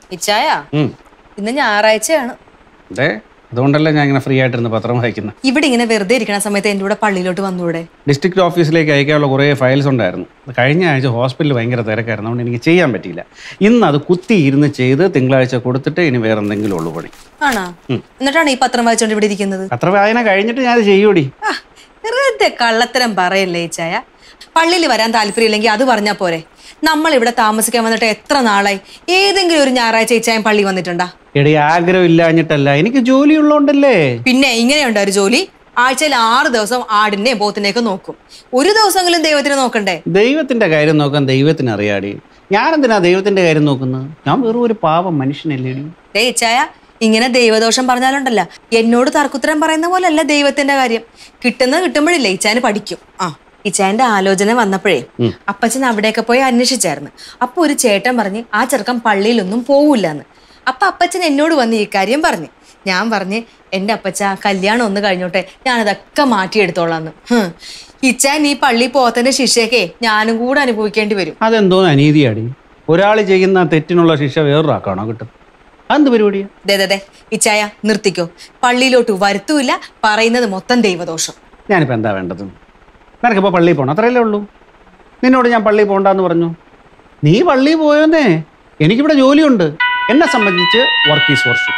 ഇച്ചായ ഉം. ഇന്ന് ഞായറാഴ്ചയാണ് അതെ അതുകൊണ്ടല്ലേ ഞാൻ ഇങ്ങനെ ഫ്രീ ആയിട്ടിരുന്ന് പത്രം വായിക്കുന്നത് ഇവിടെ ഇങ്ങനെ വെറുതെ ഇരിക്കണ സമയത്ത് എൻ്റെ കൂടെ പള്ളിയിലോട്ട് വന്നൂടെ ഡിസ്ട്രിക്ട് ഓഫീസിലേക്ക് അയക്കാനുള്ള കുറേ ഫയൽസ് ഉണ്ടായിരുന്നു കഴിഞ്ഞ ആഴ്ച ഹോസ്പിറ്റലിൽ ഭയങ്കര തിരക്കായിരുന്നു അതുകൊണ്ട് എനിക്ക് ചെയ്യാൻ പറ്റിയില്ല ഇന്ന് അത് കുത്തി ഇരുന്ന് ചെയ്ത് തിങ്കളാഴ്ച കൊടുത്തിട്ട് ഇനി വേറെ എന്തെങ്കിലും ഉള്ളു പണി ആണോ എന്നിട്ടാണ് ഈ പത്രം വായിച്ചോണ്ട് ഇവിടെ ഇരിക്കുന്നത് അത്ര വായന കഴിഞ്ഞിട്ട് ഞാൻ ചെയ്യൂടി ആ, വെറുതെ കള്ളത്തരം പറയല്ലേ ഇച്ചായ പള്ളിയിൽ വരാൻ താല്പര്യമില്ലെങ്കിൽ അത് പറഞ്ഞാ പോരെ നമ്മൾ ഇവിടെ താമസിക്കാൻ വന്നിട്ട് എത്ര നാളായി ഏതെങ്കിലും ഒരു ഞായറാഴ്ച ഇച്ചായം പള്ളി വന്നിട്ടുണ്ടാ എടി ആഗ്രഹം ഇല്ലാഞ്ഞിട്ടല്ല എനിക്ക് ജോലി ഉള്ളതുകൊണ്ടല്ലേ പിന്നെ ഇങ്ങനെയുണ്ട് ഒരു ജോലി ആഴ്ചയിൽ ആറ് ദിവസം ആടിനെയും പോത്തിനെയൊക്കെ നോക്കും ഒരു ദിവസമെങ്കിലും ദൈവത്തിനെ നോക്കണ്ടേ ദൈവത്തിന്റെ കാര്യം നോക്കാൻ ദൈവത്തിന് അറിയാടി ഞാനെന്തിനാ ദൈവത്തിന്റെ കാര്യം നോക്കുന്നത് ഞാൻ വെറും ഒരു പാവം മനുഷ്യനല്ലേടി ദേ ഇച്ചായ ഇങ്ങനെ ദൈവദോഷം പറഞ്ഞാലുണ്ടല്ല എന്നോട് തർക്കുത്തരം പറയുന്ന പോലല്ല ദൈവത്തിന്റെ കാര്യം കിട്ടുന്നത് കിട്ടുമ്പോഴില്ലേ ഇച്ചാന് പഠിക്കും ആ ഇച്ചായന്റെ ആലോചന വന്നപ്പോഴേ അപ്പച്ചൻ അവിടെയൊക്കെ പോയി അന്വേഷിച്ചായിരുന്നു അപ്പൊ ഒരു ചേട്ടൻ പറഞ്ഞ് ആ ചെറുക്കൻ പള്ളിയിലൊന്നും പോവില്ലെന്ന് അപ്പൊ അപ്പച്ചൻ എന്നോട് വന്ന് ഈ കാര്യം പറഞ്ഞു ഞാൻ പറഞ്ഞ് എൻ്റെ അപ്പച്ച കല്യാണം ഒന്ന് കഴിഞ്ഞോട്ടെ ഞാനതൊക്കെ മാറ്റിയെടുത്തോളാന്ന് ഹും. ഇച്ചാൻ ഈ പള്ളി പോത്തിന്റെ ശിക്ഷയൊക്കെ ഞാനും കൂടെ അനുഭവിക്കേണ്ടി വരും അതെന്തോ അനീതിയാടി ഒരാൾ ചെയ്യുന്ന തെറ്റിനുള്ള ശിക്ഷ വേറൊരാക്കാണോ കിട്ടും അതെന്ത് പരിപാടിയാ ദേ ദേ, ദേ ഇച്ചായ നിർത്തിക്കോ പള്ളിയിലോട്ട് വരുത്തൂല്ല പറയുന്നത് മൊത്തം ദൈവദോഷം ഞാനിപ്പോൾ എന്താ വേണ്ടത് നിനക്കിപ്പോൾ പള്ളിയിൽ പോകണം അത്രയല്ലേ ഉള്ളൂ നിന്നോട് ഞാൻ പള്ളിയിൽ പോകണ്ടെന്ന് പറഞ്ഞു നീ പള്ളിയിൽ പോയോന്നേ എനിക്കിവിടെ ജോലിയുണ്ട് എന്നെ സംബന്ധിച്ച് work is worship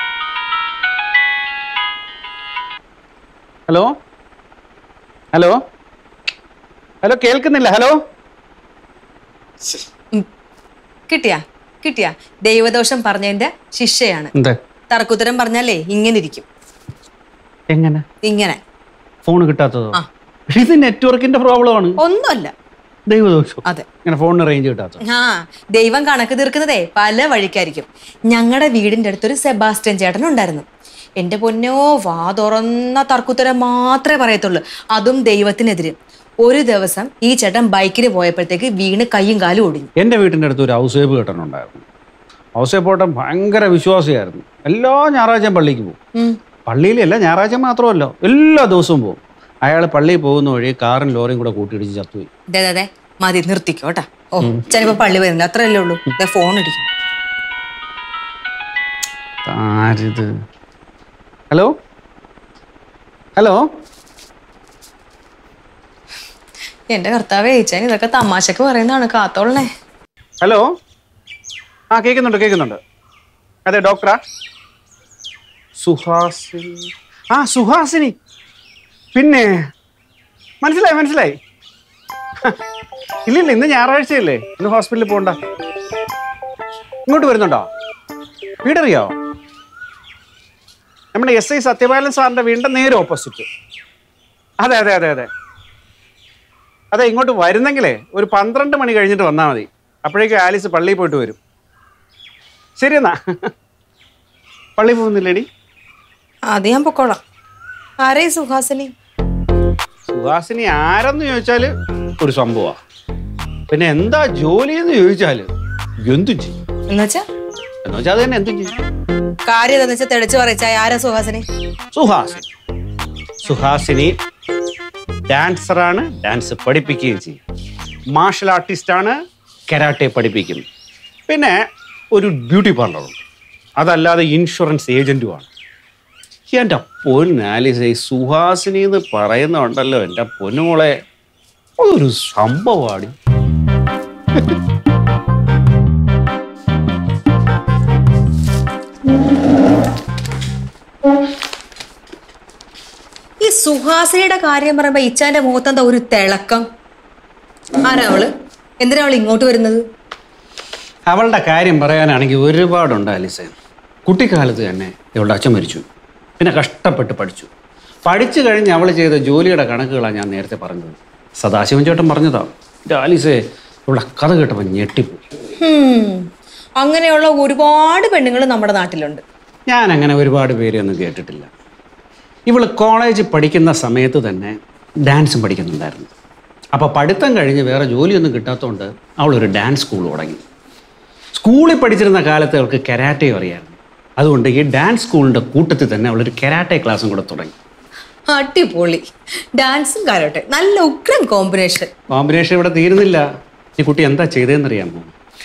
hello hello hello കേൾക്കുന്നില്ല ഹലോ കിട്ടിയാ കിട്ടിയാ ദൈവദോഷം പറഞ്ഞതിന്റെ ശിക്ഷയാണ് എന്താ തർക്കുത്തരം പറഞ്ഞാലേ ഇങ്ങനെ ഇരിക്കും എങ്ങനെ ഇങ്ങനെ ഫോൺ കിട്ടാത്തതോ ആ. ഇത് നെറ്റ്വർക്കിന്റെ പ്രോബ്ലമാണ് ഒന്നുമല്ല ദൈവദോഷം അതെ ഇങ്ങനെ ഫോണിന് റേഞ്ച് കിട്ടാത്തത് ആ ദൈവം കണക്ക് തീർക്കുന്നതേ പല വഴിക്കായിരിക്കും ഞങ്ങളുടെ വീടിന്റെ അടുത്തൊരു സെബാസ്റ്റ്യൻ ചേട്ടൻ ഉണ്ടായിരുന്നു എന്റെ പൊന്നോ വാ തുറന്ന തർക്കുത്തരം മാത്രമേ പറയത്തുള്ളൂ അതും ദൈവത്തിനെതിരെ ഒരു ദിവസം ഈ ചേട്ടൻ ബൈക്കിന് പോയപ്പോഴത്തേക്ക് വീണ് കൈയും കാലും ഒടിഞ്ഞു എൻ്റെ വീട്ടിൻ്റെ അടുത്ത് ഒരു ഹൗസ് വൈഫ് കിട്ടണുണ്ടായിരുന്നു ഹൗസ് വൈഫ് പോട്ടൻ ഭയങ്കര വിശ്വാസിയായിരുന്നു എല്ലാ ഞായറാഴ്ചയും പള്ളിക്ക് പോകും ഉം. പള്ളിയിലല്ല ഞായറാഴ്ച മാത്രമല്ല എല്ലാ ദിവസവും പോകും അയാൾ പള്ളിയിൽ പോകുന്ന വഴി കാറും ലോറിയും കൂടെ കൂട്ടിയിടിച്ച് ചത്തുപോയി ദേ ദേ, ദേ മതി നിർത്തിക്കോ കേട്ടാ ഓ ചിലപ്പോ പള്ളി വരുന്നില്ല അത്രയല്ലേ ഉള്ളൂ ദേ ഫോൺ അടിക്കും ആരിത് ഹലോ ഹലോ എന്റെ കർത്താവേ ചേച്ചൻ ഇതൊക്കെ തമാശക്ക് പറയുന്നതാണ് കാത്തോളണേ ഹലോ ആ കേൾക്കുന്നുണ്ട് കേൾക്കുന്നുണ്ട് അതെ ഡോക്ടറാ സുഹാസിനി ആ സുഹാസിനി പിന്നെ മനസ്സിലായി മനസ്സിലായി ഇല്ലില്ല ഇന്ന് ഞായറാഴ്ചയല്ലേ ഇന്ന് ഹോസ്പിറ്റലിൽ പോകണ്ട ഇങ്ങോട്ട് വരുന്നുണ്ടോ വീടറിയോ നമ്മുടെ എസ് ഐ സത്യപാലൻ സാറിന്റെ വീടിന്റെ നേരെ ഓപ്പോസിറ്റ് അതെ അതെ അതെ അതെ അതെ ഇങ്ങോട്ട് വരുന്നെങ്കിലേ ഒരു പന്ത്രണ്ട് മണി കഴിഞ്ഞിട്ട് വന്നാൽ മതി അപ്പോഴേക്കും ആലിസ് പള്ളിയിൽ പോയിട്ട് വരും ശരി എന്നാ പള്ളിയിൽ പോകുന്നില്ലേടി അത് ഞാൻ പൊക്കോളാം ആരേ സുഹാസിനി സുഹാസിനി ആരെന്ന് ചോദിച്ചാൽ ഒരു സംഭവമാണ് പിന്നെ എന്താ ജോലി എന്ന് ചോദിച്ചാൽ എന്തും ചെയ്യും എന്നുവെച്ചാ എന്ന് വെച്ചാൽ അത് തന്നെ എന്തും ചെയ്യും കാര്യം എന്താന്ന് വെച്ചാൽ തെളിച്ച് പറയിച്ചാ ആരാ സുഹാസിനി സുഹാസിനി സുഹാസിനി ഡാൻസറാണ് ഡാൻസ് പഠിപ്പിക്കുകയും ചെയ്യും മാർഷൽ ആർട്ടിസ്റ്റാണ് കരാട്ടെ പഠിപ്പിക്കുന്നു പിന്നെ ഒരു ബ്യൂട്ടി പാർലറുണ്ട് അതല്ലാതെ ഇൻഷുറൻസ് ഏജൻറ്റുമാണ് എൻ്റെ പൊന്നാലിസ് ഈ സുഹാസിനി എന്ന് പറയുന്നുണ്ടല്ലോ എൻ്റെ പൊന്നുമോളെ ഒരു സംഭവമാണ് ഈ സുഹാസിനിയുടെ കാര്യം പറയുമ്പോ ഇച്ചാന്റെ മുഖത്തെന്താ ഒരു തിളക്കം ആരാ അവള് എന്തിനാ അവൾ ഇങ്ങോട്ട് വരുന്നത് അവളുടെ കാര്യം പറയാനാണെങ്കിൽ ഒരുപാടുണ്ട് അലിസെ കുട്ടിക്കാലത്ത് തന്നെ ഇവളുടെ അച്ഛൻ മരിച്ചു പിന്നെ കഷ്ടപ്പെട്ട് പഠിച്ചു പഠിച്ചു കഴിഞ്ഞ് അവൾ ചെയ്ത ജോലിയുടെ കണക്കുകളാണ് ഞാൻ നേരത്തെ പറഞ്ഞത് സദാശിവൻ ചേട്ടൻ പറഞ്ഞതാ എൻ്റെ ആലിസെ ഇവളുടെ കഥ കേട്ടപ്പോൾ ഞെട്ടിപ്പോയി ഹും, അങ്ങനെയുള്ള ഒരുപാട് പെണ്ണുങ്ങൾ നമ്മുടെ നാട്ടിലുണ്ട് ഞാൻ അങ്ങനെ ഒരുപാട് പേരെയൊന്നും കേട്ടിട്ടില്ല ഇവൾ കോളേജിൽ പഠിക്കുന്ന സമയത്ത് തന്നെ ഡാൻസും പഠിക്കുന്നുണ്ടായിരുന്നു അപ്പോൾ പഠിത്തം കഴിഞ്ഞ് വേറെ ജോലിയൊന്നും കിട്ടാത്തതുകൊണ്ട് അവളൊരു ഡാൻസ് സ്കൂൾ തുടങ്ങി സ്കൂളിൽ പഠിച്ചിരുന്ന കാലത്ത് അവൾക്ക് കരാറ്റയും അറിയായിരുന്നു അതുകൊണ്ട് ഈ ഡാൻസ് സ്കൂളിൻ്റെ കൂട്ടത്തിൽ തന്നെ അവളൊരു കരാട്ടെ ക്ലാസ്സും കൂടെ തുടങ്ങി അടിപൊളി ഡാൻസും കാരോട്ടെ നല്ല ഉഗ്രൻ കോമ്പിനേഷൻ കോമ്പിനേഷൻ ഇവിടെ തീരുന്നില്ല ഈ കുട്ടി എന്താ ചെയ്തതെന്നറിയാമോ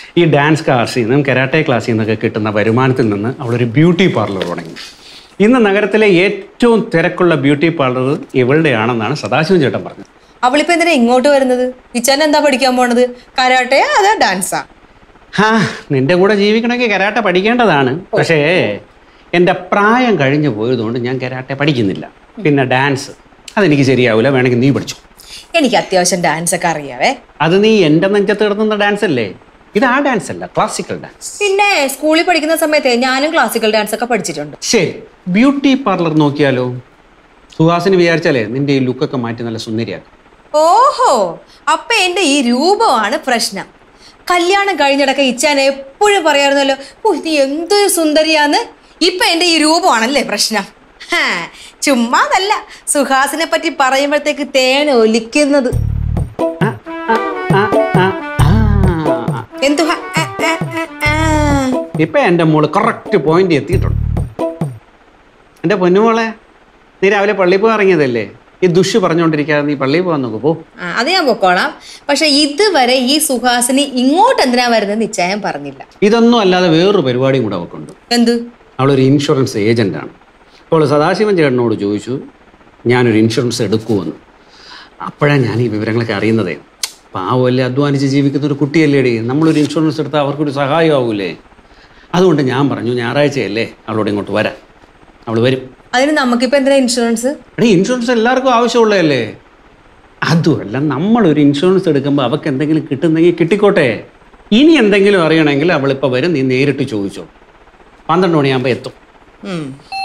ഈ ഡാൻസ് ക്ലാസ്സിൽ നിന്നും കരാട്ടെ ക്ലാസ്സിൽ നിന്നൊക്കെ കിട്ടുന്ന വരുമാനത്തിൽ നിന്ന് അവളൊരു ബ്യൂട്ടി പാർലർ തുടങ്ങി ഇന്ന് നഗരത്തിലെ ഏറ്റവും തിരക്കുള്ള ബ്യൂട്ടി പാർലർ ഇവളുടെയാണെന്നാണ് സദാശിവൻ ചേട്ടൻ പറഞ്ഞത് അവളിപ്പോ എന്തിനാ ഇങ്ങോട്ട് വരുന്നത് ഇച്ചാൻ എന്താ പഠിക്കാൻ പോണത് കരാട്ടയാ അതാ ഡാൻസാ ഹാ നിന്റെ കൂടെ ജീവിക്കണമെങ്കിൽ കരാട്ടെ പഠിക്കേണ്ടതാണ് പക്ഷേ എൻ്റെ പ്രായം കഴിഞ്ഞു പോയതുകൊണ്ട് ഞാൻ കരാട്ടെ പഠിക്കുന്നില്ല പിന്നെ ഡാൻസ് അതെനിക്ക് ശരിയാവില്ല വേണമെങ്കിൽ നീ പഠിച്ചു എനിക്ക് അത്യാവശ്യം ഡാൻസ് ഒക്കെ അറിയാവേ അത് നീ എൻ്റെ നെഞ്ചത്ത് കിടന്നുന്ന ഡാൻസ് അല്ലേ ഇത് ആ ഡാൻസ് അല്ല ക്ലാസിക്കൽ ഡാൻസ് പിന്നെ സ്കൂളിൽ പഠിക്കുന്ന സമയത്ത് ഞാനും ക്ലാസിക്കൽ ഡാൻസ് ഒക്കെ പഠിച്ചിട്ടുണ്ട് ശരി ബ്യൂട്ടി പാർലർ നോക്കിയാലോ സുഹാസിന് വിചാരിച്ചാലേ നിന്റെ ഈ ലുക്കൊക്കെ മാറ്റി നല്ല സുന്ദരിയാക്കും ഓഹോ അപ്പൊ എന്റെ ഈ രൂപമാണ് പ്രശ്നം കല്യാണം കഴിഞ്ഞിടക്കെ ഇച്ചാൻ എപ്പോഴും പറയാറുന്നല്ലോ ഓ നീ എന്തൊരു സുന്ദരിയാന്ന് ഇപ്പൊ എന്റെ ഈ രൂപമാണല്ലേ പ്രശ്നം ഹാ, ചുമ്മാതല്ല സുഹാസിനെ പറ്റി പറയുമ്പോഴത്തേക്ക് തേൻ ഒലിക്കുന്നത് ആ, ആ, ആ, ആ. എന്തു ഹ, ആ, ആ, ആ, ആ. ഇപ്പൊ എൻ്റെ മോള് കറക്റ്റ് പോയിന്റ് എത്തിയിട്ടുണ്ട് എൻ്റെ പൊന്നുമോളെ നീ രാവിലെ പള്ളിയിൽ പോകാൻ ഇറങ്ങിയതല്ലേ ഈ ദുഷ് പറഞ്ഞുകൊണ്ടിരിക്കാതെ നീ പള്ളിയിൽ പോകാൻ നോക്കൂ പോ ആ, അത് ഞാൻ പൊക്കോളാം പക്ഷെ ഇതുവരെ ഈ സുഹാസിനി ഇങ്ങോട്ട് എന്തിനാ വരുന്നത് നിശ്ചയം പറഞ്ഞില്ല ഇതൊന്നും അല്ലാതെ വേറൊരു പരിപാടിയും കൂടെ അവൾക്കുണ്ട് എന്ത് അവളൊരു ഇൻഷുറൻസ് ഏജൻ്റാണ് അപ്പോൾ സദാശിവൻ ചേട്ടനോട് ചോദിച്ചു ഞാനൊരു ഇൻഷുറൻസ് എടുക്കുമെന്ന് അപ്പോഴാണ് ഞാൻ ഈ വിവരങ്ങളൊക്കെ അറിയുന്നതേ പാവമല്ലേ അധ്വാനിച്ച് ജീവിക്കുന്ന ഒരു കുട്ടിയല്ലേടി നമ്മളൊരു ഇൻഷുറൻസ് എടുത്താൽ അവർക്കൊരു സഹായമാവൂലേ അതുകൊണ്ട് ഞാൻ പറഞ്ഞു ഞായറാഴ്ചയല്ലേ അവളോട് ഇങ്ങോട്ട് വരാം അവൾ വരും അതിന് നമുക്കിപ്പോ എന്തിനാ ഇൻഷുറൻസ് എടീ ഇൻഷുറൻസ് എല്ലാവർക്കും ആവശ്യമുള്ളതല്ലേ അതുമല്ല നമ്മളൊരു ഇൻഷുറൻസ് എടുക്കുമ്പോൾ അവൾക്ക് എന്തെങ്കിലും കിട്ടുന്നെങ്കിൽ കിട്ടിക്കോട്ടെ ഇനി എന്തെങ്കിലും അറിയണമെങ്കിൽ അവളിപ്പോൾ വരും നീ നേരിട്ട് ചോദിച്ചോ പന്ത്രണ്ട് മണിയാകുമ്പോൾ എത്തും ഉം.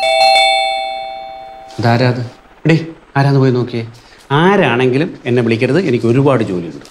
ഇതാരാത് എടേ ആരാന്ന് പോയി നോക്കിയേ ആരാണെങ്കിലും എന്നെ വിളിക്കരുത് എനിക്ക് ഒരുപാട് ജോലിയുണ്ട്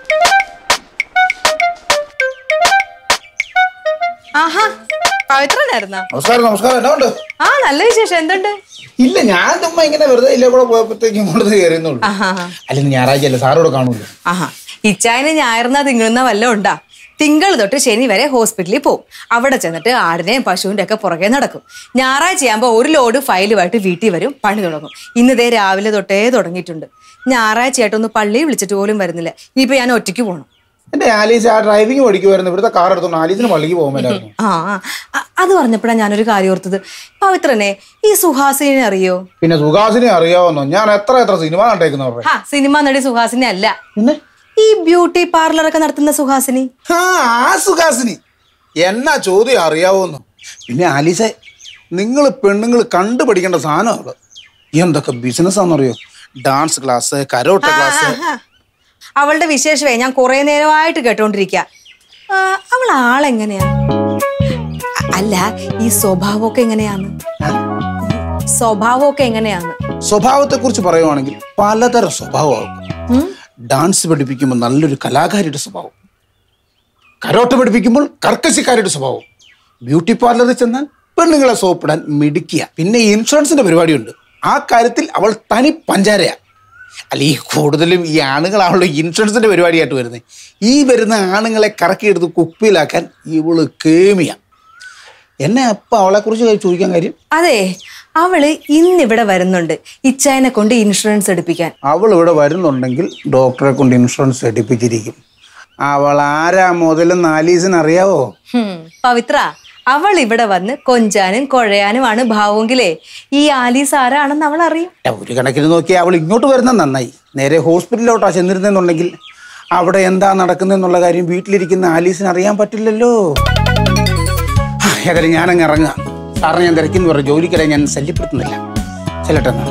ആഹാ പവിത്രനായിരുന്നാ നമസ്കാരം നമസ്കാരം എന്നാ ഉണ്ട് ആ നല്ല വിശേഷം എന്തുണ്ട് ഇല്ല ഞാൻ ചുമ്മാ ഇങ്ങനെ വെറുതെ ഇല്ല കൂടെ പോയപ്പോഴത്തേക്കും ഇങ്ങോട്ട് കയറിയെന്നുള്ളൂ ആഹാ അല്ലെങ്കിൽ ഞായറാഴ്ച അല്ലേ സാറോട് കാണൂല്ലോ ആഹാ ഇച്ചായന് ഞായറുന്ന തിങ്ങുന്ന വല്ലതും ഉണ്ടാ തിങ്കൾ തൊട്ട് ശനി വരെ ഹോസ്പിറ്റലിൽ പോവും അവിടെ ചെന്നിട്ട് ആടിനെയും പശുവിൻ്റെ ഒക്കെ പുറകെ നടക്കും ഞായറാഴ്ചയാകുമ്പോൾ ഒരു ലോഡ് ഫയലുമായിട്ട് വീട്ടിൽ വരും പണി തുടങ്ങും ഇന്ന് ദേ രാവിലെ തൊട്ടേ തുടങ്ങിയിട്ടുണ്ട് ഞായറാഴ്ചയായിട്ടൊന്ന് പള്ളിയിൽ വിളിച്ചിട്ട് പോലും വരുന്നില്ല ഇനിയിപ്പോൾ ഞാൻ ഒറ്റയ്ക്ക് പോകണം എന്റെ ആലീസ് ആ ഡ്രൈവിംഗ് പഠിക്കുമായിരുന്നു ഇവിടുത്തെ കാർ എടുത്തോണ്ട് ആലീസിന് പള്ളിക്ക് പോകാൻ മേലായിരുന്നു ആ ആ, അ- അത് പറഞ്ഞപ്പോഴാണ് ഞാനൊരു കാര്യം ഓർത്തത് പവിത്രനെ ഈ സുഹാസിനെ അറിയോ പിന്നെ സുഹാസിനെ അറിയാവുന്നോ ഞാൻ എത്ര എത്ര സിനിമ കണ്ടേക്കുന്നവരുടെ ഹാ സിനിമ നടി സുഹാസിനെ അല്ല പിന്നെ ഈ ബ്യൂട്ടി പാർലറൊക്കെ നടത്തുന്ന സുഹാസിനി ആ ആ സുഹാസിനി എന്നാ ചോദ്യം അറിയാവോന്നു പിന്നെ ആലീസെ നിങ്ങൾ പെണ്ണുങ്ങൾ കണ്ടുപഠിക്കേണ്ട സാധനമാണ് എന്തൊക്കെ ബിസിനസ് ആണെന്നറിയോ ഡാൻസ് ക്ലാസ് കരോട്ട ക്ലാസ് ആഹാ. അവളുടെ വിശേഷമേ ഞാൻ കുറെ നേരമായിട്ട് കേട്ടോണ്ടിരിക്ക അവൾ ആളെങ്ങനെയാ അ- അല്ല ഈ സ്വഭാവമൊക്കെ എങ്ങനെയാന്ന് സ്വഭാവമൊക്കെ എങ്ങനെയാന്ന് സ്വഭാവത്തെ കുറിച്ച് പറയുവാണെങ്കിൽ പലതരം സ്വഭാവമാകും ഉം? ഡാൻസ് പഠിപ്പിക്കുമ്പോൾ നല്ലൊരു കലാകാരിയുടെ സ്വഭാവം കരോട്ട പഠിപ്പിക്കുമ്പോൾ കർക്കശക്കാരുടെ സ്വഭാവം ബ്യൂട്ടി പാർലറിൽ ചെന്നാൽ പെണ്ണുങ്ങളെ സോപ്പിടാൻ മിടുക്കിയ പിന്നെ ഈ ഇൻഷുറൻസിന്റെ പരിപാടിയുണ്ട് ആ കാര്യത്തിൽ അവൾ തനി പഞ്ചാരയാ അല്ല ഈ കൂടുതലും ഈ ആണുങ്ങളാണല്ലോ ഇൻഷുറൻസിന്റെ പരിപാടിയായിട്ട് വരുന്നത് ഈ വരുന്ന ആണുങ്ങളെ കറക്കിയെടുത്ത് കുപ്പിയിലാക്കാൻ ഇവള് കേമിയ എന്നെ അപ്പം അവളെക്കുറിച്ച് ചോദിക്കാൻ കാര്യം അതെ അവള് ഇന്നിവിടെ വരുന്നുണ്ട് ഇച്ചായനെ കൊണ്ട് ഇൻഷുറൻസ് എടുപ്പിക്കാൻ അവൾ ഇവിടെ വരുന്നുണ്ടെങ്കിൽ ഡോക്ടറെ കൊണ്ട് ഇൻഷുറൻസ് എടുപ്പിച്ചിരിക്കും അവൾ ആരാ മുതലും നാലീസിന് അറിയാവോ ഹും, പവിത്ര അവൾ ഇവിടെ വന്ന് കൊഞ്ചാനും കുഴയാനുമാണ് ഭാവമെങ്കിലേ ഈ ആലീസ് ആരാണെന്ന് അവൾ അറിയും അല്ല, ഒരു കണക്കിന് നോക്കിയാൽ അവൾ ഇങ്ങോട്ട് വരുന്നത് നന്നായി നേരെ ഹോസ്പിറ്റലിലോട്ടാ ചെന്നിരുന്നെന്നുണ്ടെങ്കിൽ അവിടെ എന്താ നടക്കുന്നതെന്നുള്ള കാര്യം വീട്ടിലിരിക്കുന്ന ആലീസിന് അറിയാൻ പറ്റില്ലല്ലോ ഹാ, ഏതായാലും ഞാനങ്ങ് ഇറങ്ങാം സാറിന് ഞാൻ തിരക്കിന്ന് പറഞ്ഞു ജോലിക്കിടെ ഞാൻ ശല്യപ്പെടുത്തുന്നില്ല ചെല്ലട്ടെ എന്നാ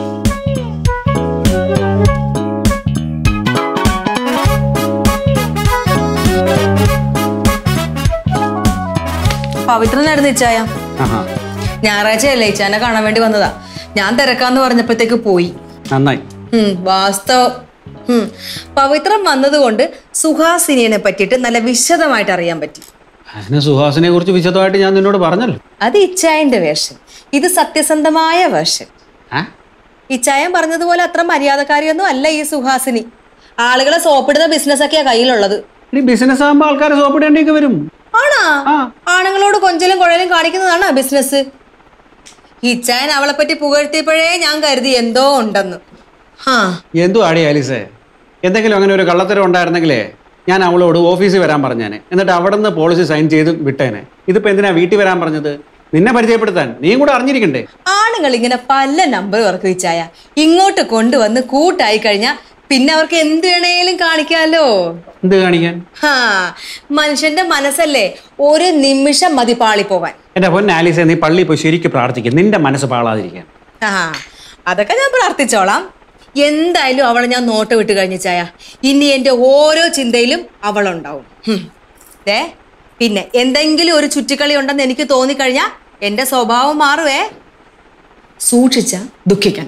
പവിത്രനായിരുന്നു ഇച്ചായ ആഹാ ഞായറാഴ്ചയല്ലേ ഇച്ചാനെ കാണാൻ വേണ്ടി വന്നതാ ഞാൻ തിരക്കാന്ന് പറഞ്ഞപ്പോഴത്തേക്ക് പോയി നന്നായി ഉം, വാസ്തവം ഉം. പവിത്രം വന്നതുകൊണ്ട് സുഹാസിനിയെ പറ്റിയിട്ട് നല്ല വിശദമായിട്ട് അറിയാൻ പറ്റി അതിന് സുഹാസിനെ കുറിച്ച് വിശദമായിട്ട് ഞാൻ നിന്നോട് പറഞ്ഞല്ലോ അത് ഇച്ചായന്റെ വേഷം ഇത് സത്യസന്ധമായ വേഷം ആ ഇച്ചായൻ പറഞ്ഞതുപോലെ അത്ര മര്യാദക്കാരിയൊന്നും അല്ല ഈ സുഹാസിനി ആളുകളെ സോപ്പിടുന്ന ബിസിനസ്സൊക്കെയാ കയ്യിലുള്ളത് ഇനി ബിസിനസ് ആകുമ്പോൾ ആൾക്കാരെ സോപ്പിടേണ്ടിയൊക്കെ വരും ആണാ ആ. ആണുങ്ങളോട് കൊഞ്ചലും കുഴലും കാണിക്കുന്നതാണ് ബിസിനസ് ഇച്ചായൻ അവളെ പറ്റി പുകഴ്ത്തിയപ്പോഴേ ഞാൻ കരുതി എന്തോ ഉണ്ടെന്ന് ഹാ എന്തു ആടി ആലീസേ എന്തെങ്കിലും അങ്ങനെ ഒരു കള്ളത്തരം ഉണ്ടായിരുന്നെങ്കിലേ ഞാൻ അവളോട് ഓഫീസിൽ വരാൻ പറഞ്ഞേനെ എന്നിട്ട് അവിടെ നിന്ന് പോളിസി സൈൻ ചെയ്ത് വിട്ടേനെ ഇതിപ്പോ എന്തിനാ വീട്ടിൽ വരാൻ പറഞ്ഞത് നിന്നെ പരിചയപ്പെടുത്താൻ നീയും കൂടെ അറിഞ്ഞിരിക്കണ്ടേ ആണുങ്ങൾ ഇങ്ങനെ പല നമ്പർ വർക്ക് വെച്ചായ ഇങ്ങോട്ട് കൊണ്ടുവന്ന് കൂട്ടായി കഴിഞ്ഞാൽ പിന്നെ അവർക്ക് എന്ത് വേണേലും കാണിക്കാലോ എന്ത് കാണിക്കാൻ ഹാ മനുഷ്യന്റെ മനസ്സല്ലേ ഒരു നിമിഷം മതി പാളിപ്പോവാൻ എന്റെ പൊന്നെ ആലീസെ നീ പള്ളിയിൽ പോയി ശരിക്കും പ്രാർത്ഥിക്കും നിന്റെ മനസ്സ് പാളാതിരിക്കാൻ ആ അതൊക്കെ ഞാൻ പ്രാർത്ഥിച്ചോളാം എന്തായാലും അവളെ ഞാൻ നോട്ട് വിട്ട് കഴിഞ്ഞ ചായ ഇനി എൻ്റെ ഓരോ ചിന്തയിലും അവളുണ്ടാവും ഹും. ദേ പിന്നെ എന്തെങ്കിലും ഒരു ചുറ്റിക്കളി ഉണ്ടെന്ന് എനിക്ക് തോന്നിക്കഴിഞ്ഞാൽ എൻ്റെ സ്വഭാവം മാറുവേ സൂക്ഷിച്ച ദുഃഖിക്കണ്ട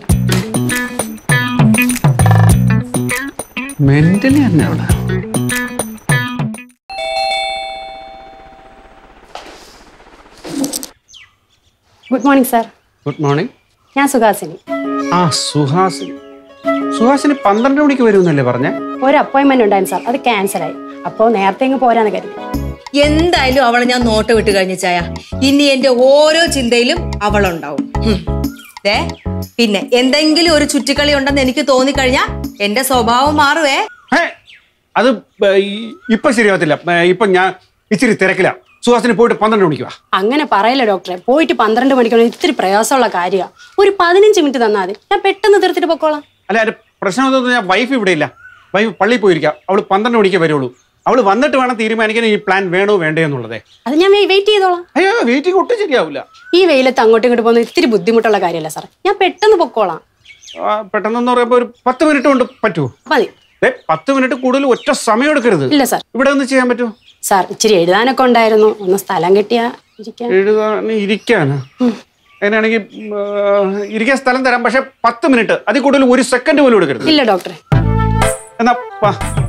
മെന്റലി തന്നെ അവിടെ good morning sir good morning ഞാൻ സുഹാസിനി ആ സുഹാസിനി സുഹാസിനി പന്ത്രണ്ട് മണിക്ക് വരുമെന്നല്ലേ പറഞ്ഞേ ഒരു അപ്പോയിൻമെന്റ് ഉണ്ടായിരുന്നു സാർ അത് ക്യാൻസലായി അപ്പോൾ നേരത്തെ ഇങ്ങ് പോരാന്ന് കരുതി എന്തായാലും അവളെ ഞാൻ നോട്ട് വിട്ട് കഴിഞ്ഞ ചായ ഇനി എൻ്റെ ഓരോ ചിന്തയിലും അവളുണ്ടാവും ഹും. ദേ പിന്നെ എന്തെങ്കിലും ഒരു ചുറ്റിക്കളി ഉണ്ടെന്ന് എനിക്ക് തോന്നിക്കഴിഞ്ഞാൽ എൻ്റെ സ്വഭാവം മാറുവേ ഏ, അത് ബ- ഈ- ഇപ്പൊ ശരിയാവത്തില്ല ഏ, ഇപ്പൊ ഞാൻ ഇച്ചിരി തിരക്കില്ല സുഹാസിനി പോയിട്ട് പന്ത്രണ്ട് മണിക്ക് വാ അങ്ങനെ പറയില്ല ഡോക്ടറെ പോയിട്ട് പന്ത്രണ്ട് മണിക്കൂർ ഇത്തിരി പ്രയാസമുള്ള കാര്യമാണ് ഒരു പതിനഞ്ച് മിനിറ്റ് തന്നാൽ മതി ഞാൻ പെട്ടെന്ന് തീർത്തിട്ട് പൊക്കോളാം അല്ല അതിന്റെ പ്രശ്നം എന്താണെന്ന് പറഞ്ഞാൽ വൈഫ് ഇവിടെ ഇല്ല വൈഫ് പള്ളിയിൽ പോയിരിക്കാം അവള് പന്ത്രണ്ട് മണിക്ക് വരുള്ളൂ അവള് വന്നിട്ട് വേണം തീരുമാനിക്കാൻ ഈ പ്ലാൻ വേണോ വേണ്ടേ എന്നുള്ളതേ അത് ഞാൻ വെയിറ്റ് ചെയ്തോളാം അയ്യോ വെയിറ്റിംഗ് ഒട്ടും ശരിയാവില്ല ഈ വെയിലത്ത് അങ്ങോട്ടും ഇങ്ങോട്ട് പോകുന്നത് ഇത്തിരി ബുദ്ധിമുട്ടുള്ള കാര്യമല്ല സാർ ഞാൻ പെട്ടെന്ന് പൊക്കോളാം ആ, പെട്ടെന്നെന്ന് പറയുമ്പോൾ ഒരു പത്ത് മിനിറ്റ് കൊണ്ട് പറ്റുമോ മതി ഏ പത്ത് മിനിറ്റ് കൂടുതൽ ഒറ്റ സമയം എടുക്കരുത് ഇല്ല സാർ ഇവിടെ ഒന്ന് ചെയ്യാൻ പറ്റുമോ സാർ ഇച്ചിരി എഴുതാനൊക്കെ ഉണ്ടായിരുന്നു ഒന്ന് സ്ഥലം കിട്ടിയാ ഇരിക്കാൻ എഴുതാൻ ഇരിക്കാന് അങ്ങനെയാണെങ്കിൽ ഇരിക്കാൻ സ്ഥലം തരാം പക്ഷെ പത്ത് മിനിറ്റ് അതിൽ കൂടുതൽ ഒരു സെക്കൻഡ് പോലും എടുക്കരുത് ഇല്ല ഡോക്ടറെ എന്നാ വാ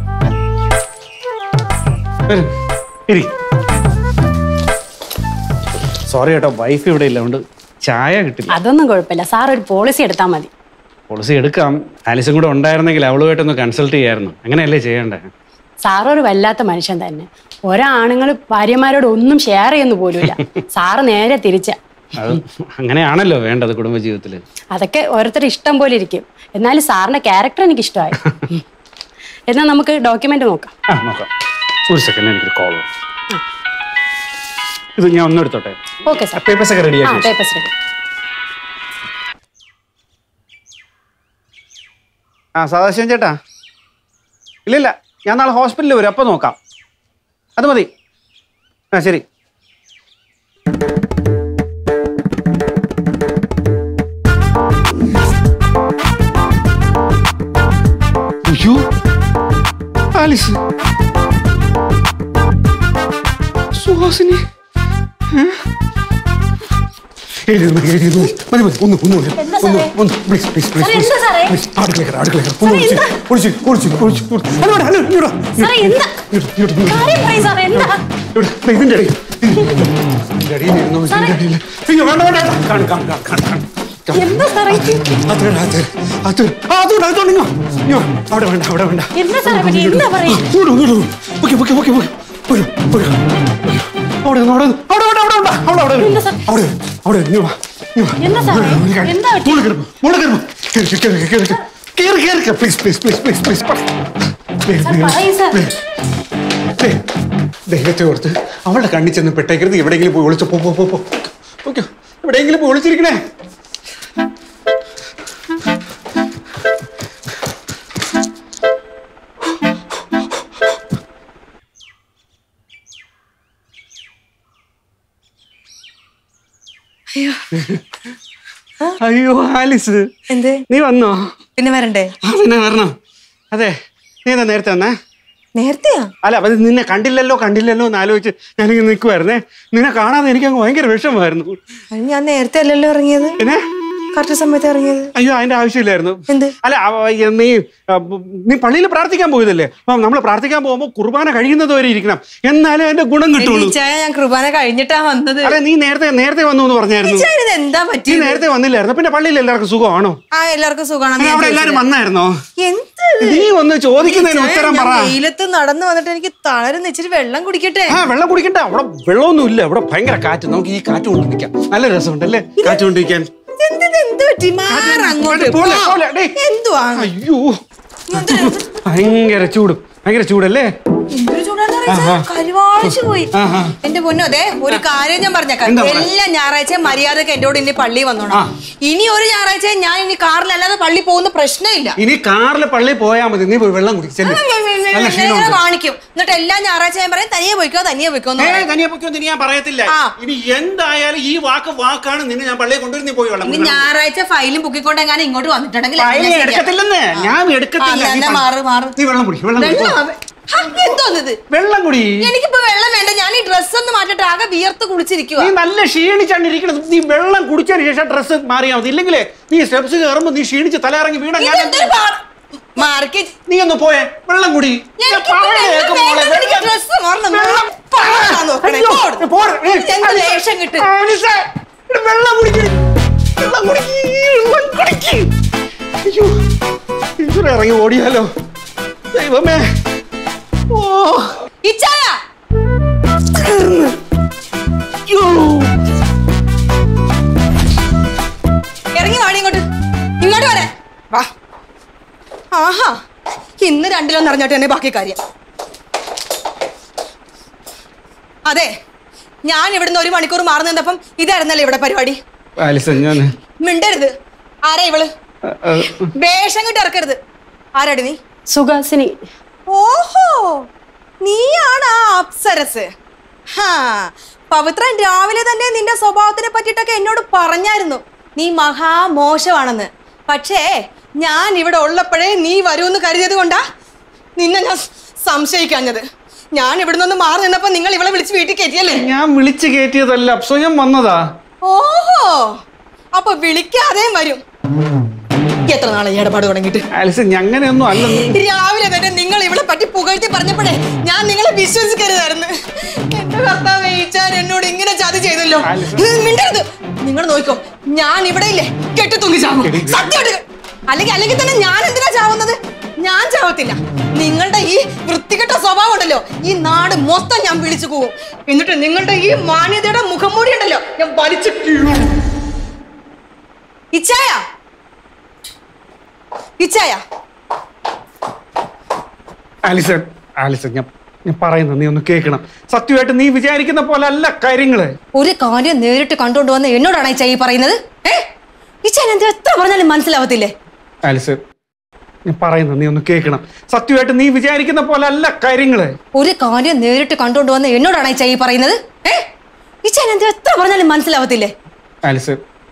വരൂ. ഇരി സോറി കേട്ടോ വൈഫ് ഇവിടെ ഇല്ല അതുകൊണ്ട് ചായ കിട്ടില്ല അതൊന്നും കുഴപ്പമില്ല സാർ ഒരു പോളിസി എടുത്താൽ മതി പോളിസി എടുക്കാം ആലിസും കൂടെ ഉണ്ടായിരുന്നെങ്കിൽ അവളുമായിട്ടൊന്ന് കൺസൾട്ട് ചെയ്യായിരുന്നു അങ്ങനെയല്ലേ ചെയ്യണ്ടേ സാറ് ഒരു വല്ലാത്ത മനുഷ്യൻ തന്നെ ഒരാണുങ്ങൾ ഭാര്യമാരോട് ഒന്നും ഷെയർ ചെയ്യുന്നു പോലുമില്ല സാറ് നേരെ തിരിച്ച അത് അങ്ങനെയാണല്ലോ വേണ്ടത് കുടുംബജീവിതത്തിൽ അതൊക്കെ ഓരോരുത്തരുടെ ഇഷ്ടം പോലെ ഇരിക്കും എന്നാലും സാറിന്റെ ക്യാരക്ടർ എനിക്ക് ഇഷ്ടമായി എന്നാൽ നമുക്ക് ഡോക്യുമെന്റ് നോക്കാം ആ നോക്കാം ഒരു സെക്കൻഡ് എനിക്കൊരു കോൾ ഇത് ഞാൻ ഒന്നും എടുത്തോട്ടെ ഓക്കെ സാർ പേപ്പേഴ്സ് ഒക്കെ ആ റെഡിയാക്കി പേപ്പേഴ്സ് റെഡി ആ സദാശിവൻ ചേട്ടാ ഇല്ലില്ല ഞാൻ നാളെ ഹോസ്പിറ്റലിൽ വരും അപ്പം നോക്കാം അത് മതി ആ ശരി അയ്യോ ആലിസ് സുഹാസിനി ഏ? എഴുതി എഴുതി മതി മതി മതി ഒന്ന് ഒന്ന് ഒന്ന് എന്താ ഒന്ന് സാറേ? ഒന്ന് പ്ലീസ് പ്ലീസ് സാറേ, പ്ലീസ് എന്താ സാറേ? പ്ലീസ് അടുക്കള കയറാം അടുക്കള കയറാം ഒന്ന് ഒളിച്ച് ഒളിച്ച് ഒളിച്ച് ഒളിച്ച് ഒളിച്ച് ഹലോ ഹലോ ഇങ്ങോട്ട് വാ. സാറേ എന്താ ഇങ്ങോട്ട് ഇങ്ങോട്ട് ഇങ്ങോട്ട് കാര്യം പറയ് സാറേ എന്താ ഇവിടെ, ദേ ഇതിന്റെ അടിയിൽ. ഇതിന്റെ അടിയിൽ ഇരുന്നോ, ഇതിന്റെ അടിയിൽ. അയ്യോ, വേണ്ട, വേണ്ട, വേണ്ട. കാണു, കാണു, കാണു, കാണു, കാണു. എന്താ സാറേ ഇത്? അത് വേണ്ട, അത് വേണ്ട, അത് വേണ്ട. ആ, അതുകൊണ്ട്, അതുകൊണ്ട് ഇങ്ങോ. ഇങ്ങോ. അവിടെ വേണ്ട, അവിടെ വേണ്ട. എന്താ സാറേ പറ്റി? എന്താ പറയ്? ഇങ്ങോട്ട്, ഇങ്ങോട്ട്, ഇങ്ങോട്ട്. Okay, okay, okay, okay. വരൂ, വരൂ. അവിടെ നിന്ന്, അവിടെ നിന്ന്. അവിടെ, അവിടെ, അവിടെ, അവിടെ, അവിടെ, അവിടെ വരൂ. എന്താ സാർ? അവിടെ വരൂ, അവിടെ വരൂ. ഇങ്ങോ വാ, ഇങ്ങോ വാ. എന്താ സാറേ? ഒരു കാര്യം. എന്താ പറ്റി? മുകളിൽ കയറി പോ, മുകളിൽ കയറി പോ. കയറി, കയറി, കയറി, കയറി. കയറി, കയറി, കയറി. Please please please please please പറ. ദേ, സാർ, ദേ, പറയ് സാർ. ദേ. ദേ, ദൈവത്തെ ഓർത്ത് അവളുടെ കണ്ണിൽ ചെന്ന് പെട്ടേക്കരുത് എവിടെയെങ്കിലും പോയി ഒളിച്ചു പോ പോ പോ പോ ഓക്കെ എവിടെയെങ്കിലും പോയി ഒളിച്ചിരിക്കണേ അയ്യോ ആലിസ് എന്ത് നീ വന്നോ പിന്നെ വരണ്ടേ ആ പിന്നെ വരണം അതെ നീ എന്താ നേരത്തെ വന്നേ നേരത്തെയാ അല്ല അത് നിന്നെ കണ്ടില്ലല്ലോ കണ്ടില്ലല്ലോ എന്ന് ആലോചിച്ച് ഞാനിങ്ങനെ നിൽക്കുമായിരുന്നേ നിന്നെ കാണാതെ എനിക്ക് അങ്ങ് ഭയങ്കര വിഷമമായിരുന്നു അത് ഞാൻ നേരത്തെ അല്ലല്ലോ ഇറങ്ങിയത് പിന്നെ കറക്റ്റ് സമയത്ത് ഇറങ്ങിയത് അയ്യോ അതിന്റെ ആവശ്യമില്ലായിരുന്നു എന്ത് അല്ല അവ- ഈ നീ ആ, നീ പള്ളിയിൽ പ്രാർത്ഥിക്കാൻ പോയതല്ലേ അപ്പം നമ്മൾ പ്രാർത്ഥിക്കാൻ പോകുമ്പോൾ കുർബാന കഴിയുന്നത് വരെ ഇരിക്കണം എന്നാലേ അതിന്റെ ഗുണം കിട്ടുള്ളൂ ചായ ഞാൻ കുർബാന കഴിഞ്ഞിട്ടാ വന്നത് അല്ല നീ നേരത്തെ നേരത്തെ വന്നു എന്ന് പറഞ്ഞായിരുന്നു ചായ, ഇത് എന്താ നീ പറ്റി നേരത്തെ വന്നില്ലായിരുന്നു പിന്നെ പള്ളിയിൽ എല്ലാവർക്കും സുഖമാണോ ആ എല്ലാവർക്കും സുഖമാണ് അല്ല, അവിടെ എല്ലാരും വന്നായിരുന്നോ എന്ത് നീ ഒന്ന് ചോദിക്കുന്നതിന് ചായ, ഉത്തരം ഞാൻ പറ വെയിലത്ത് നടന്നു വന്നിട്ട് എനിക്ക് തളരുന്ന ഇച്ചിരി വെള്ളം കുടിക്കട്ടെ ആ വെള്ളം കുടിക്കണ്ട അവിടെ വെള്ളമൊന്നും ഇല്ല അവിടെ ഭയങ്കര കാറ്റ് നമുക്ക് ഈ കാറ്റ് കൊണ്ട് നിൽക്കാം നല്ല രസമുണ്ടല്ലേ കാറ്റ് കൊണ്ട് നിൽക്കാൻ എന്ത് ഇത് എന്ത് പറ്റി മാറ അങ്ങോട്ട് പോലെ, പോ. പോലെ, ഡേയ്. എന്തുവാ അയ്യോ ഭയങ്കര ചൂട് ഭയങ്കര ചൂടല്ലേ കരുവാളിച്ചു പോയി എന്റെ പൊന്നു അതെ ഒരു കാര്യം ഞാൻ പറഞ്ഞേക്കാം എല്ലാ ഞായറാഴ്ചയും മര്യാദക്ക് എന്നോട് ഇനി പള്ളി വന്നോണം ഇനി ഒരു ഞായറാഴ്ച ഞാൻ ഇനി കാറിലല്ലാതെ പള്ളി പോകുന്ന പ്രശ്നമില്ല ഇനി കാറിൽ പള്ളി പോയാൽ മതി നീ പോയി വെള്ളം കുടി ചെല്ലു നല്ല ഇങ്ങനെ ക്ഷീണമുണ്ട് കാണിക്കും എന്നിട്ട് എല്ലാ ഞായറാഴ്ച ഞാൻ പറയും തനിയെ പോയിക്കോ തനിയെ പോയിക്കോ എന്ന് ഏ പറയും. തനിയെ പൊയ്ക്കോ ഞാൻ പറയത്തില്ല ആ. ഇനി എന്തായാലും ഈ വാക്ക് വാക്കാണ് നിന്നെ ഞാൻ പള്ളിയെ കൊണ്ടുവരുന്ന പോയി വെള്ളം ഇനി കുടി. ഞായറാഴ്ച ഫൈലും പൊക്കിക്കൊണ്ട് എങ്ങനെ ഇങ്ങോട്ട് വന്നിട്ടുണ്ടെങ്കിൽ ഫയൽ എന്നെ ശരിയാ. എടുക്കത്തില്ലെന്ന് ഞാൻ എടുക്കത്തില്ല ആ, നീ എന്നാ പ- മാറ്, മാറ്. നീ വെള്ളം കുടി വെള്ളം കുടി വെള്ളം പോ. ആവ- ഹാ, എന്തോന്നിത് വെള്ളം കുടി എനിക്കിപ്പോ വെള്ളം വേണ്ട ഞാൻ ഈ ഡ്രസ് ഒന്ന് മാറ്റട്ടെ ആകെ വിയർത്ത് കുളിച്ചിരിക്കുക നീ നല്ല ക്ഷീണിച്ചാണ് ഇരിക്കുന്നത് നീ വെള്ളം കുടിച്ചതിന് ശേഷം ഡ്രസ്സ് മാറിയാൽ മതി ഇല്ലെങ്കിലേ നീ സ്റ്റെപ്സ് കയറുമ്പോ നീ ക്ഷീണിച്ച് തലയിറങ്ങി വീണ ഞാൻ ഇതെന്തൊരു പാട്- മാർക്ക് നീ ഒന്ന് പോയേ വെള്ളം കുടി ഞാൻ എനിക്കിപ്പോ പറയുന്നത് കേൾക്ക് വെള്ളം മോളെ, വേണ്ട, എനിക്ക് വെള്ളം- ഡ്രസ്സ് മാറണം. വെള്ളം- പാഴാ നോക്കണേ. അയ്യോ, പോട്. പോട്. ഏ, എന്ത് അലിസ, ലേശം കിട്ടും. അലിസ, ഇവിടെ വെള്ളം കുടിക്ക്. വെള്ളം കുടിക്ക്, വെള്ളം കുടിക്ക്. അയ്യോ, ഈശ്വരാ, ഇറങ്ങി ഓടിയാലോ ദൈവമേ ഓ ഇച്ചായ അയ്യോ. ഇറങ്ങി വാടി ഇങ്ങോട്ട് ഇങ്ങോട്ട് വരെ വാ ആഹാ ഇന്ന് രണ്ടിലോ നിറഞ്ഞോട്ട് തന്നെ ബാക്കി കാര്യം അതെ ഞാൻ ഇവിടുന്ന് ഒരു മണിക്കൂർ മാറി നിന്നപ്പം ഇതായിരുന്നല്ലേ ഇവിടെ പരിപാടി ആലിസ ഞാൻ മിണ്ടരുത് ആരാ ഇവള് വേഷം കിട്ടി ഇറക്കരുത് ആരാടി നീ സുഹാസിനി ഓഹോ നീയാണ് ആ അപ്സരസ് ഹാ പവിത്രൻ രാവിലെ തന്നെ നിന്റെ സ്വഭാവത്തിനെ പറ്റിയിട്ടൊക്കെ എന്നോട് പറഞ്ഞായിരുന്നു നീ മഹാമോശമാണെന്ന് പക്ഷേ ഞാൻ ഇവിടെ ഉള്ളപ്പോഴേ നീ വരുമെന്ന് കരുതിയത് കൊണ്ടാ നിന്നെ ഞാൻ സംശയിക്കാഞ്ഞത് ഞാൻ ഇവിടെ നിന്ന് മാറി നിന്നപ്പോ നിങ്ങൾ ഇവളെ വിളിച്ച് വീട്ടിൽ കയറ്റിയല്ലേ ഞാൻ വിളിച്ചു കയറ്റിയതല്ല സ്വയം വന്നതാ ഓഹോ അപ്പൊ വിളിക്കാതെയും വരും എത്ര നാളെ ഇടപാട് തുടങ്ങിയിട്ട് ആലിസ അങ്ങനെയൊന്നും അല്ലെന്ന് രാവിലെ തന്നെ നിങ്ങൾ ഇവിടെ പറ്റി പുകഴ്ത്തി പറഞ്ഞപ്പോഴേ ഞാൻ നിങ്ങളെ വിശ്വസിക്കരുതായിരുന്നു എന്റെ ഭർത്താവ് ഈച്ചാൻ എന്നോട് ഇങ്ങനെ ചതി ചെയ്തല്ലോ ഇത് മിണ്ടരുത് നിങ്ങൾ നോക്കോ ഞാൻ ഇവിടെ ഇല്ലേ കെട്ടി തൂങ്ങി ചാവും സത്യമായിട്ട് അല്ലെങ്കിൽ അല്ലെങ്കിൽ തന്നെ ഞാൻ എന്തിനാ ചാവുന്നത് ഞാൻ ചാവത്തില്ല നിങ്ങളുടെ ഈ വൃത്തികെട്ട സ്വഭാവം ഉണ്ടല്ലോ ഈ നാട് മൊത്തം ഞാൻ വിളിച്ചു പോകും എന്നിട്ട് നിങ്ങളുടെ ഈ മാന്യതയുടെ മുഖംമൂടി ഉണ്ടല്ലോ ഞാൻ വലിച്ചു കീഴും ഇച്ചായ ഇച്ചായ ആലിസ ആലിസ ഞാൻ ഞാൻ പറയുന്നത് നീ ഒന്ന് കേൾക്കണം സത്യമായിട്ട് നീ വിചാരിക്കുന്ന പോലെ അല്ല കാര്യങ്ങള് ഒരു കാര്യം നേരിട്ട് കണ്ടുകൊണ്ട് വന്ന് എന്നോടാണ് ഈ ഈ പറയുന്നത് ഏ ഈ ചേന എന്ത് എത്ര പറഞ്ഞാലും മനസ്സിലാവത്തില്ലേ ആലിസ് ഞാൻ പറയുന്നത് നീ ഒന്ന് കേൾക്കണം സത്യമായിട്ട് നീ വിചാരിക്കുന്ന പോലെ അല്ല കാര്യങ്ങള് ഒരു കാര്യം നേരിട്ട് കണ്ടുകൊണ്ട് വന്ന് എന്നോടാണ് ഈ ഈ പറയുന്നത് ഏ ഈ ചേന എന്ത് എത്ര പറഞ്ഞാലും മനസ്സിലാവത്തില്ലേ ആലിസ്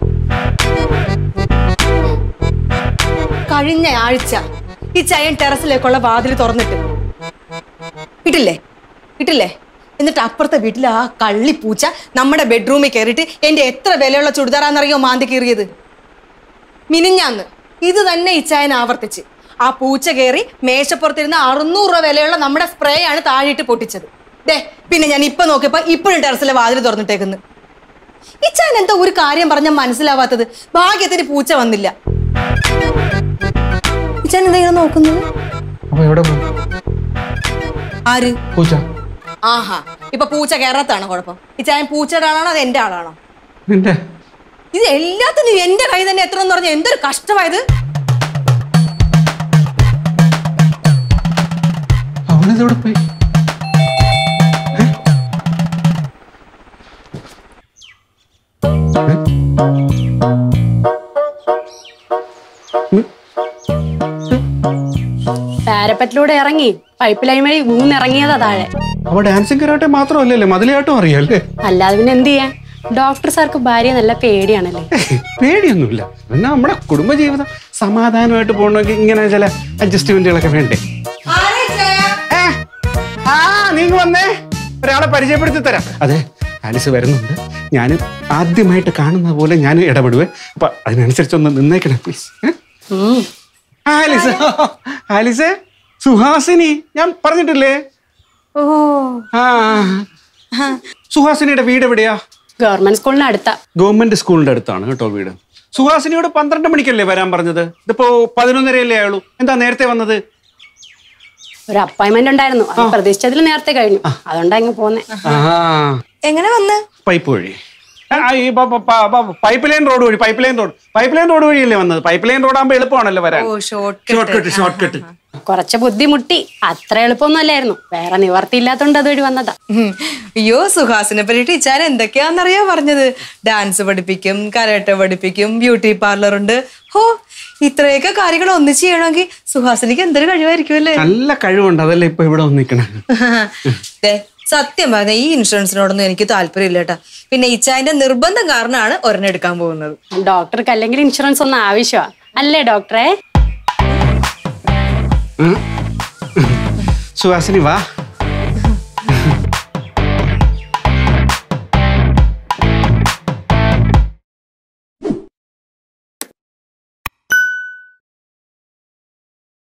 കഴിഞ്ഞ ആഴ്ച ഈ ചയൻ ടെറസിലേക്കുള്ള വാതിൽ തുറന്നിട്ട് ഇട്ടില്ലേ ഇട്ടില്ലേ എന്നിട്ട് അപ്പുറത്തെ വീട്ടിൽ ആ കള്ളിപ്പൂച്ച നമ്മുടെ ബെഡ്റൂമിൽ കയറിയിട്ട് എന്റെ എത്ര വിലയുള്ള ചുടിദാറാന്നറിയോ മാന്തി കീറിയത് മിനിഞ്ഞാന്ന് ഇത് തന്നെ ഇച്ചായൻ ആവർത്തിച്ച് ആ പൂച്ച കയറി മേശപ്പുറത്തിരുന്ന അറുന്നൂറ് രൂപ വിലയുള്ള നമ്മുടെ സ്പ്രേ ആണ് താഴിട്ട് പൊട്ടിച്ചത് ദേ പിന്നെ ഞാൻ ഇപ്പൊ നോക്കിയപ്പോ ഇപ്പോഴും ടെറസിലെ വാതിൽ തുറന്നിട്ടേക്കുന്നു ഇച്ചായൻ എന്താ ഒരു കാര്യം പറഞ്ഞാൽ മനസ്സിലാവാത്തത് ഭാഗ്യത്തിന് പൂച്ച വന്നില്ല ഇച്ചാൻ എന്താ ഇങ്ങനെ നോക്കുന്നത് അപ്പൊ എവിടെ പോകും ആര് പൂച്ച ആഹാ ഇപ്പൊ പൂച്ച കയറത്താണ് കുഴപ്പം ഇച്ചായൻ പൂച്ചയുടെ ആളാണോ അത് എന്റെ ആളാണോ നിന്റെ ഇത് എല്ലാത്തിനും എന്റെ കൈ തന്നെ എത്ര എന്ന് പറഞ്ഞാൽ എന്തൊരു കഷ്ടമായത് അവളിതെവിടെ പോയി ഏ? പാരപ്പറ്റിലൂടെ ഇറങ്ങി പൈപ്പ് ലൈൻ വഴി ഊന്നിറങ്ങിയതാ താഴെ അവ ഡാൻസിങ് കരാട്ടെ മാത്രമല്ലല്ലേ മതിലായിട്ടും അറിയാല്ലേ അല്ലാതെ പിന്നെ എന്ത് ചെയ്യാൻ ഡോക്ടർ സാർക്ക് ഭാര്യ നല്ല പേടിയാണല്ലേ പേടിയൊന്നുമില്ല പിന്നെ നമ്മുടെ കുടുംബജീവിതം സമാധാനമായിട്ട് പോകണമെങ്കിൽ ഇങ്ങനെ ചില അഡ്ജസ്റ്റ്മെന്റുകളൊക്കെ വേണ്ടേ ഏ, ആ നീങ്ങ് വന്നേ ഒരാളെ പരിചയപ്പെടുത്തി തരാം അതെ ആലിസ് വരുന്നുണ്ട് ഞാൻ ആദ്യമായിട്ട് കാണുന്ന പോലെ ഞാൻ ഇടപെടുവേ അപ്പൊ അതിനനുസരിച്ചൊന്ന് നിന്നേക്കണം പ്ലീസ് ഉം. ആലിസ് ആലിസ് സുഹാസിനി ഞാൻ പറഞ്ഞിട്ടില്ലേ ഓ ആ സുഹാസിനിയുടെ വീട് എവിടെയാ ഗവൺമെന്റ് സ്കൂളിന് അടുത്ത ഗവൺമെന്റ് സ്കൂളിന്റെ അടുത്താണ് കേട്ടോ വീട് സുഹാസിനിയോട് പന്ത്രണ്ട് മണിക്കല്ലേ വരാൻ പറഞ്ഞത് ഇതിപ്പോ പതിനൊന്നരയല്ലേ ആയുള്ളൂ എന്താ നേരത്തെ വന്നത് ഒരു അപ്പോയിന്റ്മെന്റ് ഉണ്ടായിരുന്നു അത് പ്രതീക്ഷിച്ചതിൽ നേരത്തെ കഴിഞ്ഞു അതുകൊണ്ടാ ഇങ്ങ് പോന്നെ ആ എങ്ങനെ വന്ന് പൈപ്പ് വഴി ആ, ഈ പ- പ- പ- പ- പൈപ്പ് ലൈൻ റോഡ് വഴി pipe line road pipe line road വഴിയല്ലേ വന്നത് പൈപ്പ് ലൈൻ റോഡ് ആകുമ്പോൾ എളുപ്പമാണല്ലോ വരാൻ ഓ short short cut short cut കുറച്ച് ബുദ്ധിമുട്ടി അത്ര എളുപ്പമൊന്നും അല്ലായിരുന്നു വേറെ നിവർത്തിയില്ലാത്തോണ്ട് അതുവഴി വന്നതാ ഉം. അയ്യോ സുഹാസിനെ പറ്റിയിട്ട് ഇച്ചാൻ എന്തൊക്കെയാന്നറിയാ പറഞ്ഞത് ഡാൻസ് പഠിപ്പിക്കും കരാട്ടെ പഠിപ്പിക്കും ബ്യൂട്ടി പാർലർ ഉണ്ട് ഹോ ഇത്രയൊക്കെ കാര്യങ്ങൾ ഒന്നിച്ച് ചെയ്യണമെങ്കിൽ സുഹാസിനിക്ക് എന്തൊരു കഴിവായിരിക്കും അല്ലേ നല്ല കഴിവുണ്ട് അതല്ലേ ഇപ്പൊ ഇവിടെ വന്ന് നിൽക്കണേ ദേ, സത്യം പറഞ്ഞ ഈ ഇൻഷുറൻസിനോടൊന്നും എനിക്ക് താല്പര്യമില്ല കേട്ടാ പിന്നെ ഇച്ചായന്റെ നിർബന്ധം കാരണമാണ് ഒരെണ്ണം എടുക്കാൻ പോകുന്നത് ഡോക്ടർക്ക് അല്ലെങ്കിൽ ഇൻഷുറൻസ് ഒന്നും ആവശ്യമാ അല്ലേ ഡോക്ടറെ സുഹാസിനി വാ